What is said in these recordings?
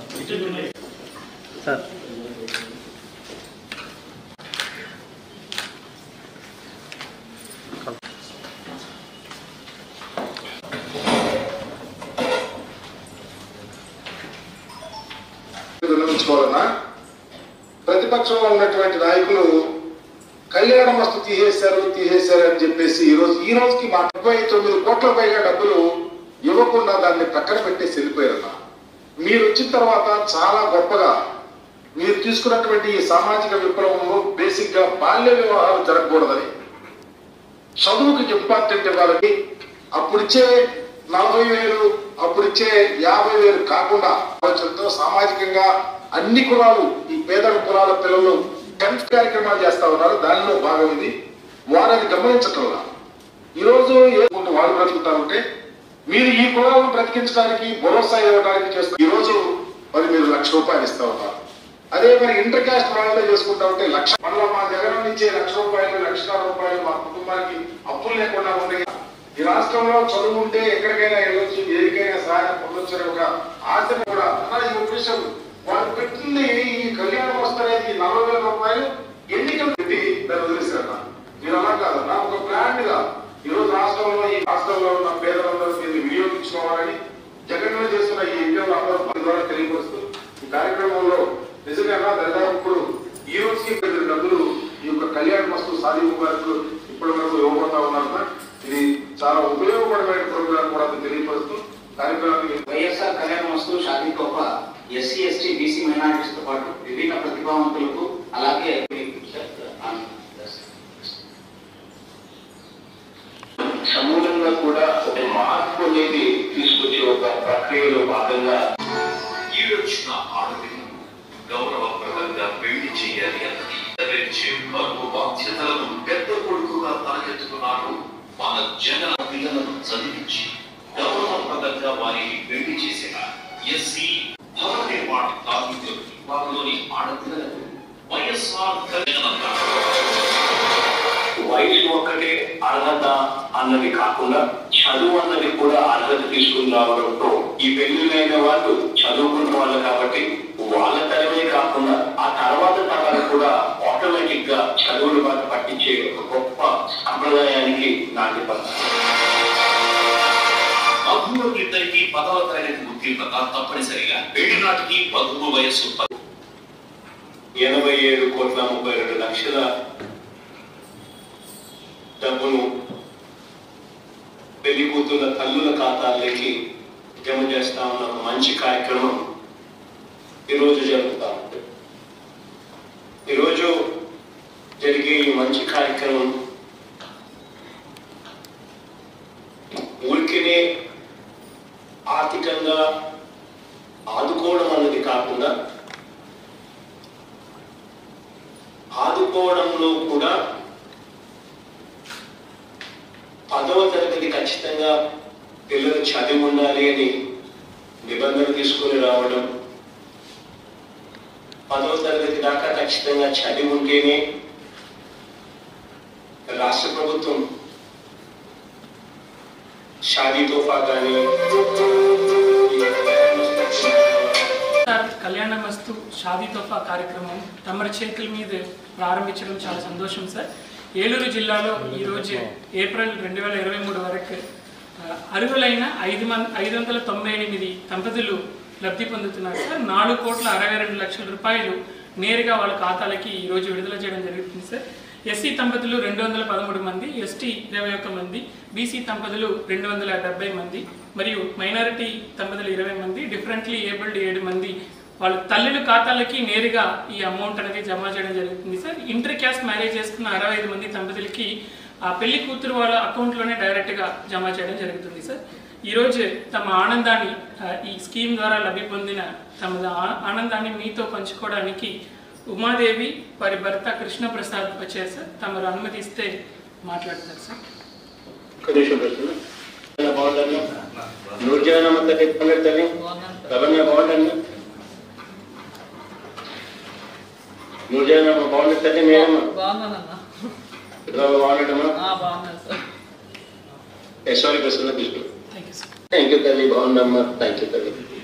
Sir విరమించుకోవాలన్నా ప్రతిపక్షంలో ఉన్నటువంటి నాయకులు కళ్యాణ మస్తు తీసేశారు తీసేశారు అని చెప్పేసి ఈ రోజు ఈ రోజుకి మా ముప్పై తొమ్మిది కోట్ల పైగా డబ్బులు ఇవ్వకుండా దాన్ని పక్కన పెట్టేసి వెళ్ళిపోయారన్న మీరు వచ్చిన తర్వాత చాలా గొప్పగా మీరు తీసుకున్నటువంటి ఈ సామాజిక విప్లవంలో బేసిక్ గా బాల్య వివాహాలు జరగకూడదని చదువుకి ఇంపార్టెంట్ ఇవ్వాలని అప్పుడిచ్చే నలభై వేలు అప్పుడిచ్చే యాభై వేలు కాకుండా ఆలోచనతో సామాజికంగా అన్ని కులాలు ఈ పేద కులాల పిల్లలు టెన్త్ కార్యక్రమాలు చేస్తా ఉన్నారు దానిలో భాగం ఇది వారు అది గమనించటంలా ఈరోజు ఏముంది వాళ్ళు బ్రతుకుతా ఉంటే మీరు ఈ కులాలను బ్రతికించడానికి భరోసా ఇవ్వడానికి చేస్తారు ఈ రోజు మరి మీరు లక్ష రూపాయలు ఇస్తా ఉన్నారు అదే మరి ఇంటర్ కాస్ట్ వాళ్ళలో చేసుకుంటా ఉంటే లక్ష మళ్ళీ మా జగన్ ఇచ్చే లక్ష రూపాయలు లక్షల రూపాయలు మా కుటుంబానికి అప్పులు లేకుండా ఉన్నాయి ఈ రాష్ట్రంలో చదువు ఉంటే ఎక్కడికైనా వెళ్ళొచ్చు ఏదికైనా సహాయం పొందొచ్చు అనే ఒక ఆశను కూడా అలా ఈ ఉద్దేశం వాళ్ళు పెట్టింది ఈ కళ్యాణ వ్యవస్థ అనేది ఈ నలభై వేల రూపాయలు ఎన్నికలు పెట్టి దాన్ని వదిలేశారు మీరు అలా కాదు నా ఒక బ్రాండ్ గా ఈ రోజు రాష్ట్రంలో ఈ రాష్ట్రంలో ఉన్న పేదలందరూ దీన్ని వినియోగించుకోవాలని జగన్ మీద చేస్తున్న ఈ యజ్ఞంలో అందరూ మన ద్వారా తెలియపరుస్తూ ఈ కార్యక్రమంలో నిజంగా దరిదాపు ఇప్పుడు ఈ రోజుకి పెద్ద డబ్బులు ఈ యొక్క కళ్యాణ వస్తు సాధింపు గారు ఇప్పటి వరకు ఇవ్వబోతా ఉన్నారు సార్. ఇది చాలా ఉపయోగపడమైన ప్రోగ్రాం కూడా అది తెలియపరుస్తూ కార్యక్రమాన్ని వైఎస్ఆర్ కళ్యాణ వస్తు షాదీ గొప్ప ఎస్సీ ఎస్టీ బీసీ మైనారిటీస్ తో పాటు విభిన్న ప్రతిభావంతులకు అలాగే సమూలంగా కూడా ఒక మార్పు అనేది తీసుకొచ్చే ఒక ప్రక్రియలో భాగంగా ఈడొచ్చిన ఆడపిల్లను గౌరవప్రదంగా పెళ్లి చేయాలి అన్నది నెరవేర్చే బరువు బాధ్యతలను పెద్ద కొడుకుగా తలకెత్తుకున్నాడు మన జగన్ పిల్లలను చదివించి గౌరవప్రదంగా వారిని పెళ్లి చేసిన ఎస్సీ భవన నిర్మాణ కార్మికులు వారిలోని ఆడపిల్లలకు వైఎస్ఆర్ కళ్యాణ వయసు ఒక్కటే అర్హత అన్నది కాకుండా చదువు అన్నది కూడా అర్హత తీసుకుని రావడంతో ఈ పెళ్లిలైన వాళ్ళు చదువుకున్న వాళ్ళు కాబట్టి వాళ్ళ తరమే కాకుండా ఆ తర్వాత తరాలు కూడా ఆటోమేటిక్ గా చదువులు బాగా పట్టించే ఒక గొప్ప సంప్రదాయానికి నాటి వధువులిద్దరికీ పదవ తరగతి ఉత్తీర్ణత తప్పనిసరిగా పెళ్లి నాటికి వధువు వయస్సు పది ఎనభై ఏడు కోట్ల ముప్పై రెండు లక్షల డబ్బును పెళ్లి కూతుళ్ళ తల్లుల ఖాతాల్లోకి జమ చేస్తా ఉన్న ఒక మంచి కార్యక్రమం ఈరోజు జరుగుతా ఉంది ఈరోజు జరిగే ఈ మంచి కార్యక్రమం ఊరికినే ఆర్థికంగా ఆదుకోవడం అన్నది కాకుండా ఆదుకోవడంలో కూడా పదవ తరగతి ఖచ్చితంగా పిల్లలు చదివి ఉండాలి అని నిబంధన తీసుకొని రావడం పదవ తరగతి దాకా ఖచ్చితంగా చదివి ఉంటేనే రాష్ట్ర ప్రభుత్వం షాదీ తోఫా కానీ సార్ కళ్యాణ మస్తు షాదీ తోఫా కార్యక్రమం తమరి చేతుల మీద ప్రారంభించడం చాలా సంతోషం సార్ ఏలూరు జిల్లాలో ఈరోజు ఏప్రిల్ రెండు వేల ఇరవై మూడు వరకు ఆ, అర్హులైన ఐదు మంది ఐదు వందల తొంభై ఎనిమిది దంపతులు లబ్ధి పొందుతున్నారు సార్ నాలుగు కోట్ల అరవై రెండు లక్షల రూపాయలు నేరుగా వాళ్ళ ఖాతాలకి ఈరోజు విడుదల చేయడం జరుగుతుంది సార్ ఎస్సీ దంపతులు రెండు వందల పదమూడు మంది ఎస్టీ ఇరవై ఒక్క మంది బీసీ దంపతులు రెండు వందల డెబ్బై మంది మరియు మైనారిటీ దంపతులు ఇరవై మంది డిఫరెంట్లీ ఏబుల్డ్ ఏడు మంది వాళ్ళ తల్లుల ఖాతాలకి నేరుగా ఈ అమౌంట్ అనేది జమ చేయడం జరుగుతుంది సార్ ఇంటర్ క్యాస్ట్ మ్యారేజ్ చేసుకున్న అరవై ఐదు మంది దంపతులకి ఆ పెళ్లి కూతురు వాళ్ళ అకౌంట్లోనే డైరెక్ట్గా జమ చేయడం జరుగుతుంది సార్ ఈరోజు తమ ఆనందాన్ని ఆ, ఈ స్కీమ్ ద్వారా లబ్ధి పొందిన తమ ఆ- ఆనందాన్ని మీతో పంచుకోవడానికి ఉమాదేవి వారి భర్త కృష్ణప్రసాద్ వచ్చారు సార్ తమరు అనుమతిస్తే మాట్లాడతారు సార్ కండిషన్ పెడుతున్నా బాగుండన్నా నూర్జానమ్మ తల్లి ఎత్తుకునే తల్లి రవణ్య బాగుండన్నా నూర్జానమ్మ బాగుండే తల్లి మేడమ్మ బాగున్నానన్నా రావు బాగుండమ్మా ఆ, బాగున్నాను సార్ యశ్వరి ప్రసన్న తీసుకో thank you sir thank you తల్లి బాగుండమ్మా థ్యాంక్ యూ తల్లి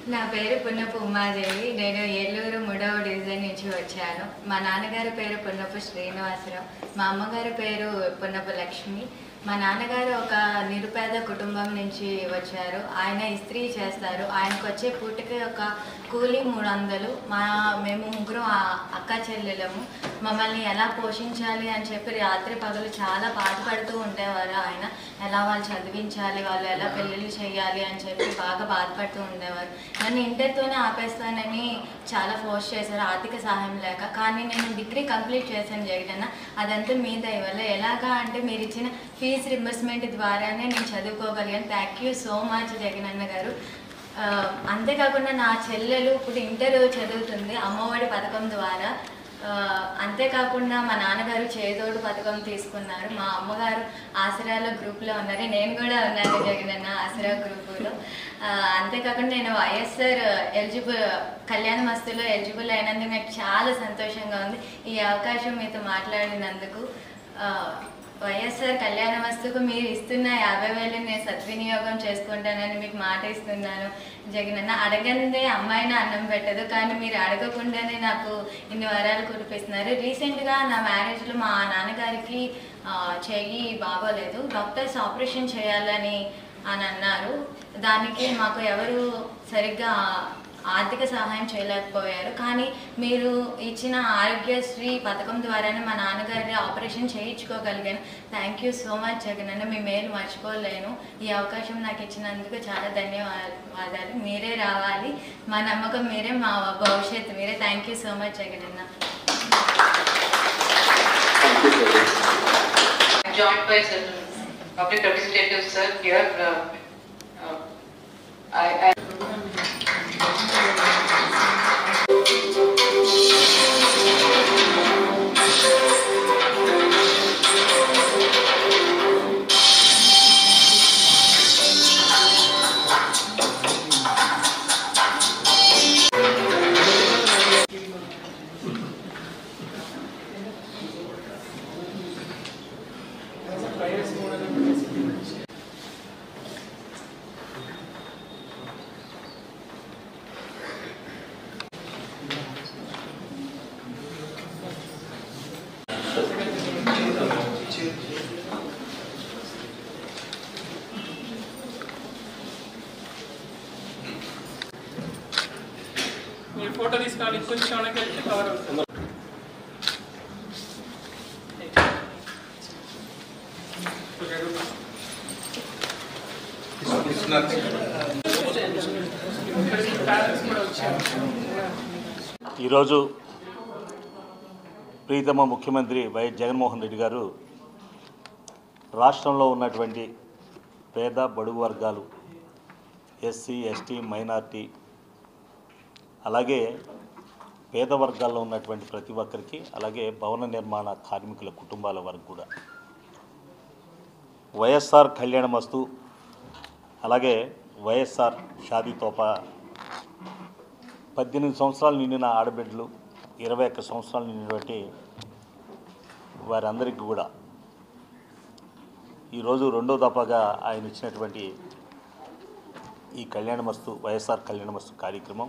నా పేరు పున్నపు ఉమాదేవి నేను ఏలూరు మూడవ డివిజన్ నుంచి వచ్చాను మా నాన్నగారి పేరు పున్నపు శ్రీనివాసరావు మా అమ్మగారి పేరు పున్నపు లక్ష్మి మా నాన్నగారు ఒక నిరుపేద కుటుంబం నుంచి వచ్చారు ఆయన ఇస్త్రీ చేస్తారు ఆయనకు వచ్చే పూటకి ఒక కూలీ మూడు వందలు మా మేము ముగ్గురు అక్క చెల్లెలము మమ్మల్ని ఎలా పోషించాలి అని చెప్పి రాత్రి పగలు చాలా బాధపడుతూ ఉండేవారు ఆయన ఎలా వాళ్ళు చదివించాలి వాళ్ళు ఎలా పెళ్ళిళ్ళు చేయాలి అని చెప్పి బాగా బాధపడుతూ ఉండేవారు నన్ను ఇంటర్తోనే ఆపేస్తానని చాలా ఫోర్స్ చేశారు ఆర్థిక సహాయం లేక కానీ నేను డిగ్రీ కంప్లీట్ చేశాను జగనన్న అదంతా మీ దయ వల్ల ఎలాగా అంటే మీరు ఇచ్చిన ఫీజు రింబర్స్మెంట్ ద్వారానే నేను చదువుకోగలిగాను థ్యాంక్ యూ సో మచ్ జగనన్న గారు ఆ, అంతేకాకుండా నా చెల్లెలు ఇప్పుడు ఇంటర్ చదువుతుంది అమ్మఒడి పథకం ద్వారా ఆ, అంతేకాకుండా మా నాన్నగారు చేదోడు పథకం తీసుకున్నారు మా అమ్మగారు ఆసరాల గ్రూప్లో ఉన్నారు నేను కూడా ఉన్నాను జగనన్న ఆసరా గ్రూపులో ఆ, అంతేకాకుండా నేను వైఎస్ఆర్ ఎలిజిబుల్ కళ్యాణ మస్తులో ఎలిజిబుల్ అయినందుకు నాకు చాలా సంతోషంగా ఉంది ఈ అవకాశం మీతో మాట్లాడినందుకు ఆ, వైఎస్ఆర్ కళ్యాణ వస్తువుకు మీరు ఇస్తున్న యాభై వేలు నేను సద్వినియోగం చేసుకుంటానని మీకు మాట ఇస్తున్నాను జగనన్న అడగందే అమ్మాయిని అన్నం పెట్టదు కానీ మీరు అడగకుండానే నాకు ఇన్ని వరాలు కురిపిస్తున్నారు రీసెంట్గా నా మ్యారేజ్లో మా నాన్నగారికి ఆ, చెయ్యి బాగోలేదు డాక్టర్స్ ఆపరేషన్ చేయాలని అని అన్నారు దానికి మాకు ఎవరు సరిగ్గా ఆర్థిక సహాయం చేయలేకపోయారు కానీ మీరు ఇచ్చిన ఆరోగ్యశ్రీ పథకం ద్వారానే మా నాన్నగారి ఆపరేషన్ చేయించుకోగలిగాను థ్యాంక్ యూ సో మచ్ జగనన్న మీ మేలు మర్చిపోలేను ఈ అవకాశం నాకు ఇచ్చినందుకు చాలా ధన్యవాదాలు మీరే రావాలి మా నమ్మకం మీరే మా భవిష్యత్తు మీరే థ్యాంక్ యూ సో మచ్ జగనన్న joined by certain public representatives, sir, here. uh, uh, I, I మీరు ఫోటో తీసుకోవాలి ఇంకొంచెం వెనక్కి వెళ్తే కవర్ అవుతుంది ఇక్కడికి పేరెంట్స్ కూడా వచ్చారు ఈరోజు ప్రీతమ ముఖ్యమంత్రి వైఎస్ జగన్మోహన్ రెడ్డి గారు రాష్ట్రంలో ఉన్నటువంటి పేద బడుగు వర్గాలు ఎస్సీ ఎస్టీ మైనార్టీ అలాగే పేద వర్గాల్లో ఉన్నటువంటి ప్రతి ఒక్కరికి అలాగే భవన నిర్మాణ కార్మికుల కుటుంబాల వరకు కూడా వైఎస్ఆర్ కళ్యాణమస్తు అలాగే వైఎస్ఆర్ షాదీ తోపా పద్దెనిమిది సంవత్సరాలు నిండిన ఆడబిడ్డలు ఇరవై ఒక్క సంవత్సరాలు నిండినటువంటి వారందరికీ కూడా ఈరోజు రెండో దఫాగా ఆయన ఇచ్చినటువంటి ఈ కళ్యాణమస్తు వైఎస్ఆర్ కళ్యాణమస్తు కార్యక్రమం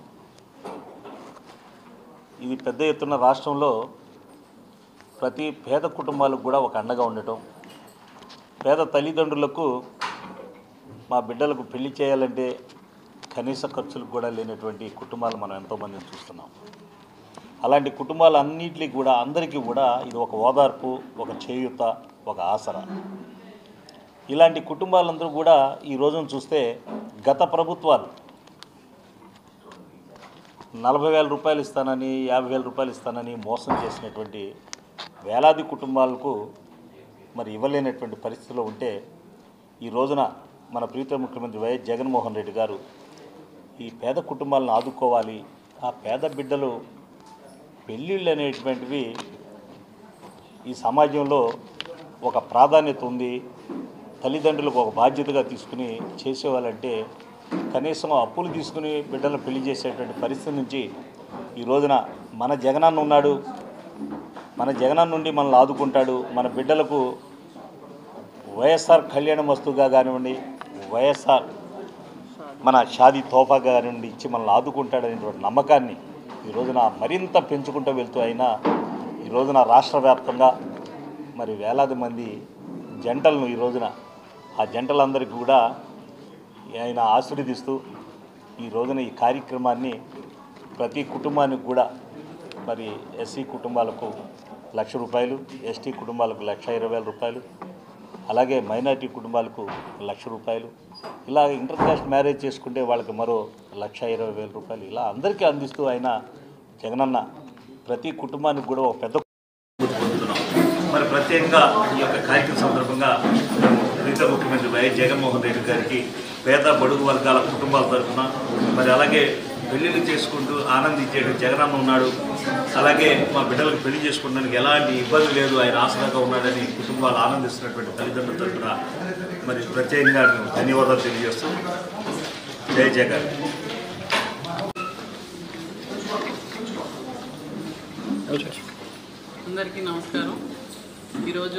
ఇది పెద్ద ఎత్తున రాష్ట్రంలో ప్రతి పేద కుటుంబాలకు కూడా ఒక అండగా ఉండటం పేద తల్లిదండ్రులకు మా బిడ్డలకు పెళ్లి చేయాలంటే కనీస ఖర్చులకు కూడా లేనటువంటి కుటుంబాలు మనం ఎంతోమందిని చూస్తున్నాం అలాంటి కుటుంబాలన్నింటికి కూడా అందరికీ కూడా ఇది ఒక ఓదార్పు ఒక చేయూత ఒక ఆసరా ఇలాంటి కుటుంబాలందరూ కూడా ఈ రోజున చూస్తే గత ప్రభుత్వాలు నలభై వేల రూపాయలు ఇస్తానని యాభై వేల రూపాయలు ఇస్తానని మోసం చేసినటువంటి వేలాది కుటుంబాలకు మరి ఇవ్వలేనటువంటి పరిస్థితిలో ఉంటే ఈ రోజున మన ప్రీత ముఖ్యమంత్రి వైఎస్ జగన్మోహన్ రెడ్డి గారు ఈ పేద కుటుంబాలను ఆదుకోవాలి ఆ పేద బిడ్డలు పెళ్ళిళ్ళు అనేటువంటివి ఈ సమాజంలో ఒక ప్రాధాన్యత ఉంది తల్లిదండ్రులకు ఒక బాధ్యతగా తీసుకుని చేసేవాళ్ళంటే కనీసం అప్పులు తీసుకుని బిడ్డలను పెళ్లి చేసేటువంటి పరిస్థితి నుంచి ఈ రోజున మన జగనన్న ఉన్నాడు మన జగనన్న నుండి మనల్ని ఆదుకుంటాడు మన బిడ్డలకు వైఎస్ఆర్ కళ్యాణ వస్తువుగా కానివ్వండి వైఎస్ఆర్ మన షాది తోఫా గారి నుండి ఇచ్చి మనల్ని ఆదుకుంటాడనేటువంటి నమ్మకాన్ని ఈ రోజున మరింత పెంచుకుంటూ వెళ్తూ అయినా ఈ రోజున రాష్ట్ర వ్యాప్తంగా మరి వేలాది మంది జంటలను ఈ రోజున ఆ జంటలందరికీ కూడా ఆయన ఆశీర్వదిస్తూ ఈ రోజున ఈ కార్యక్రమాన్ని ప్రతి కుటుంబానికి కూడా మరి ఎస్సీ కుటుంబాలకు లక్ష రూపాయలు ఎస్టీ కుటుంబాలకు లక్ష ఇరవై వేల రూపాయలు అలాగే మైనారిటీ కుటుంబాలకు లక్ష రూపాయలు ఇలా ఇంటర్ కాస్ట్ మ్యారేజ్ చేసుకుంటే వాళ్ళకి మరో లక్ష ఇరవై వేల రూపాయలు ఇలా అందరికీ అందిస్తూ ఆయన జగనన్న ప్రతి కుటుంబానికి కూడా ఒక పెద్ద పొందుతున్నాం మరి ప్రత్యేకంగా ఈ యొక్క కార్యక్రమం సందర్భంగా మేము ప్రీత ముఖ్యమంత్రి వైఎస్ జగన్మోహన్ రెడ్డి గారికి పేద బడుగు వర్గాల కుటుంబాల తరఫున మరి అలాగే పెళ్లిళ్ళు చేసుకుంటూ ఆనందించేట జగనన్న ఉన్నాడు అలాగే మా బిడ్డలకు పెళ్లి చేసుకోవడానికి ఎలాంటి ఇబ్బంది లేదు ఆయన ఆసరాగా ఉన్నాడని కుటుంబాలు ఆనందిస్తున్నటువంటి తల్లిదండ్రుల తరఫున మరి ప్రత్యేకంగా మేము ధన్యవాదాలు తెలియజేస్తూ జయ జగన్ అందరికీ నమస్కారం ఈరోజు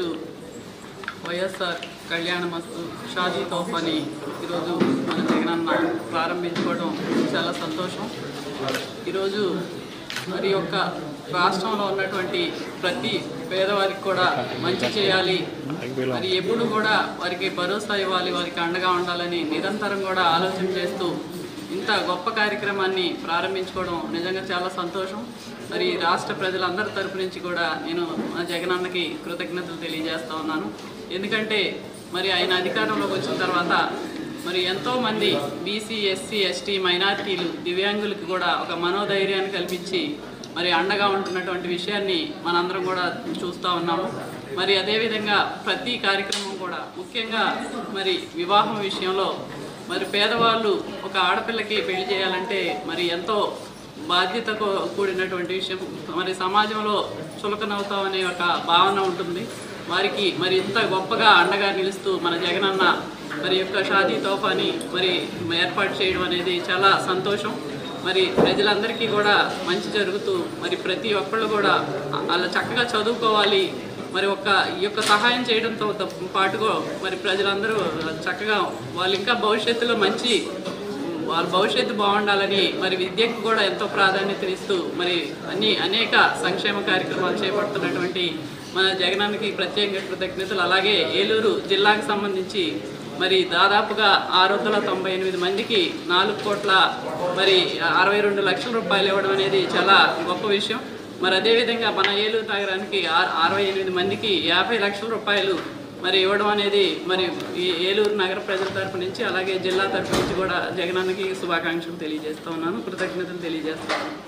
వైఎస్ఆర్ కళ్యాణ మస్తు షాదీ తోఫాని ఈరోజు మన జగనన్న ప్రారంభించుకోవడం చాలా సంతోషం ఈరోజు మరి యొక్క రాష్ట్రంలో ఉన్నటువంటి ప్రతి పేదవారికి కూడా మంచి చేయాలి మరి ఎప్పుడు కూడా వారికి భరోసా ఇవ్వాలి వారికి అండగా ఉండాలని నిరంతరం కూడా ఆలోచన చేస్తూ ఇంత గొప్ప కార్యక్రమాన్ని ప్రారంభించుకోవడం నిజంగా చాలా సంతోషం మరి రాష్ట్ర ప్రజలందరి తరపు నుంచి కూడా నేను మా జగనన్నకి కృతజ్ఞతలు తెలియజేస్తా ఉన్నాను ఎందుకంటే మరి ఆయన అధికారంలోకి వచ్చిన తర్వాత మరి ఎంతోమంది బీసీ ఎస్సీ ఎస్టీ మైనార్టీలు దివ్యాంగులకు కూడా ఒక మనోధైర్యాన్ని కల్పించి మరి అండగా ఉంటున్నటువంటి విషయాన్ని మనందరం కూడా చూస్తూ ఉన్నాము మరి అదేవిధంగా ప్రతి కార్యక్రమం కూడా ముఖ్యంగా మరి వివాహం విషయంలో మరి పేదవాళ్ళు ఒక ఆడపిల్లకి పెళ్లి చేయాలంటే మరి ఎంతో బాధ్యతకు కూడినటువంటి విషయం మరి సమాజంలో చులకనవుతాం అనే ఒక భావన ఉంటుంది వారికి మరి ఇంత గొప్పగా అండగా నిలుస్తూ మన జగనన్న మరి యొక్క షాదీ తోఫాని మరి ఏర్పాటు చేయడం అనేది చాలా సంతోషం మరి ప్రజలందరికీ కూడా మంచి జరుగుతూ మరి ప్రతి ఒక్కళ్ళు కూడా అలా చక్కగా చదువుకోవాలి మరి ఒక ఈ యొక్క సహాయం చేయడంతో తో పాటుగా మరి ప్రజలందరూ చక్కగా వాళ్ళు ఇంకా భవిష్యత్తులో మంచి వాళ్ళ భవిష్యత్తు బాగుండాలని మరి విద్యకు కూడా ఎంతో ప్రాధాన్యతనిస్తూ మరి అన్ని అనేక సంక్షేమ కార్యక్రమాలు చేపడుతున్నటువంటి మన జగనానికి ప్రత్యేక కృతజ్ఞతలు అలాగే ఏలూరు జిల్లాకు సంబంధించి మరి దాదాపుగా ఆరు వందల తొంభై ఎనిమిది మందికి నాలుగు కోట్ల మరి అరవై రెండు లక్షల రూపాయలు ఇవ్వడం అనేది చాలా గొప్ప విషయం మరి అదేవిధంగా మన ఏలూరు నగరానికి ఆరు అరవై ఎనిమిది మందికి యాభై లక్షల రూపాయలు మరి ఇవ్వడం అనేది మరి ఈ ఏలూరు నగర ప్రజల తరపు నుంచి అలాగే జిల్లా తరపు నుంచి కూడా జగనన్నకి శుభాకాంక్షలు తెలియజేస్తా ఉన్నాను కృతజ్ఞతలు తెలియజేస్తా ఉన్నాను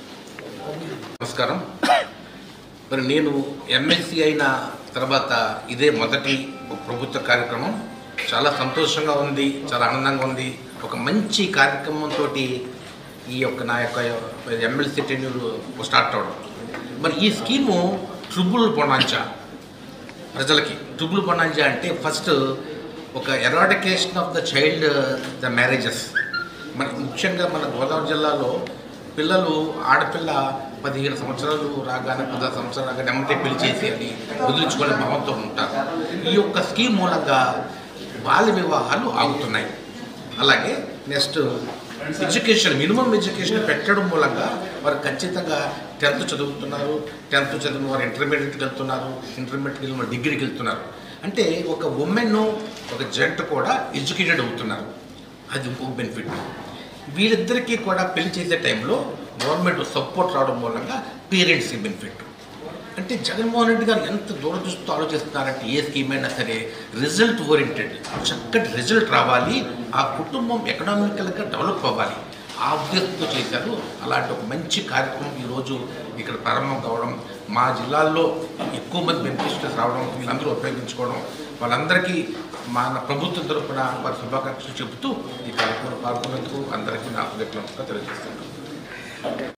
నమస్కారం మరి నేను ఎమ్మెల్సీ అయిన తర్వాత ఇదే మొదటి ఒక ప్రభుత్వ కార్యక్రమం చాలా సంతోషంగా ఉంది చాలా ఆనందంగా ఉంది ఒక మంచి కార్యక్రమంతో ఈ యొక్క నా యొక్క ఎమ్మెల్సీ టెన్యూర్ స్టార్ట్ అవడం మరి ఈ స్కీము ట్రిబుల్ బొనాంచా ప్రజలకి ట్రిబుల్ బొనాంచా అంటే ఫస్ట్ ఒక eradication of the child the marriages మన ముఖ్యంగా మన గోదావరి జిల్లాలో పిల్లలు ఆడపిల్ల పదిహేను సంవత్సరాలు రాగానే పదహారు సంవత్సరాలు రాగానే ఎమ్మటే పెళ్లి చేసి అని వదిలించుకునే భావంతో ఉంటారు ఈ యొక్క స్కీమ్ మూలంగా బాల్య వివాహాలు ఆగుతున్నాయి అలాగే నెక్స్ట్ ఎడ్యుకేషన్ మినిమం ఎడ్యుకేషన్ పెట్టడం మూలంగా వారు ఖచ్చితంగా టెన్త్ చదువుతున్నారు టెన్త్ చదివిన వారు ఇంటర్మీడియట్కి వెళ్తున్నారు ఇంటర్మీడియట్కి వెళ్ళిన వారు డిగ్రీకి వెళ్తున్నారు అంటే ఒక ఉమెన్ ఒక జెంట్ కూడా ఎడ్యుకేటెడ్ అవుతున్నారు అది ఇంకొక బెనిఫిట్ వీళ్ళిద్దరికీ కూడా పెళ్లి చేసే టైంలో గవర్నమెంట్ సపోర్ట్ రావడం మూలంగా పేరెంట్స్కి బెనిఫిట్ అంటే జగన్మోహన్ రెడ్డి గారు ఎంత దూరదృష్టితో ఆలోచిస్తున్నారంటే ఏ స్కీమ్ అయినా సరే రిజల్ట్ ఓరియంటెడ్ చక్కటి రిజల్ట్ రావాలి ఆ కుటుంబం ఎకనామికల్గా డెవలప్ అవ్వాలి ఆ ఉద్దేశంతో చేశారు అలాంటి ఒక మంచి కార్యక్రమం ఈరోజు ఇక్కడ ప్రారంభం కావడం మా జిల్లాల్లో ఎక్కువ మంది బెనిఫిషరీస్ రావడం వీళ్ళందరూ ఉపయోగించుకోవడం వాళ్ళందరికీ మన ప్రభుత్వం తరఫున వారి శుభాకాంక్షలు చెబుతూ ఈ కార్యక్రమం పాల్గొన్నందుకు అందరికీ నా హృదయపూర్వకంగా తెలియజేస్తున్నాను